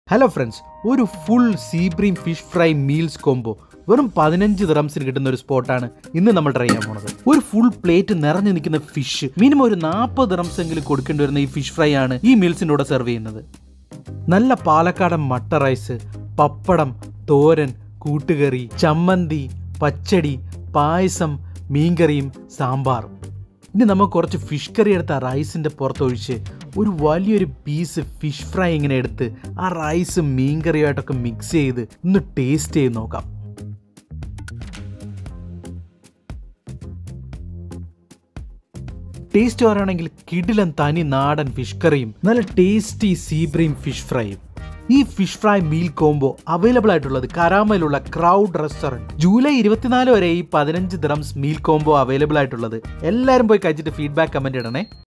hello friends ഒരു full seabream fish fry meals combo വെറും പതിനഞ്ച് ദിറംസിന് കിട്ടുന്ന ഒരു സ്പോട്ടാണ് ഇന്ന് നമ്മൾ ട്രൈ ചെയ്യാൻ പോണത് ഒരു ഫുൾ പ്ലേറ്റ് നിറഞ്ഞു നിൽക്കുന്ന ഫിഷ് മിനിമം ഒരു നാൽപ്പത് ദിറംസ് എങ്കിലും കൊടുക്കേണ്ടി വരുന്ന ഈ ഫിഷ് ഫ്രൈ ആണ് ഈ മീൽസിൻ്റെ കൂടെ സെർവ് ചെയ്യുന്നത് നല്ല പാലക്കാടൻ മട്ട റൈസ് പപ്പടം തോരൻ കൂട്ടുകറി ചമ്മന്തി പച്ചടി പായസം മീൻകറിയും സാമ്പാറും ഇനി നമുക്ക് കുറച്ച് ഫിഷ് കറി എടുത്ത് ആ റൈസിൻ്റെ പുറത്തൊഴിച്ച് ഒരു വലിയൊരു പീസ് ഫിഷ് ഫ്രൈ ഇങ്ങനെ എടുത്ത് ആ റൈസ് മീൻകറിയുമായിട്ടൊക്കെ മിക്സ് ചെയ്ത് ഒന്ന് ടേസ്റ്റ് ചെയ്ത് നോക്കാം ടേസ്റ്റ് പറയുകയാണെങ്കിൽ കിടിലൻ തനി നാടൻ ഫിഷ് കറിയും നല്ല ടേസ്റ്റി സീബ്രീം ഫിഷ് ഫ്രൈയും ഈ fish fry meal combo available ആയിട്ടുള്ളത് കരാമയിലുള്ള ക്രൗഡ് റെസ്റ്റോറൻറ്റ് ജൂലൈ ഇരുപത്തിനാല് വരെ ഈ പതിനഞ്ച് ദ്രംസ് മീൽ കോംബോ അവൈലബിൾ ആയിട്ടുള്ളത് എല്ലാവരും പോയി കഴിച്ചിട്ട് ഫീഡ്ബാക്ക് കമന്റ് ഇടണേ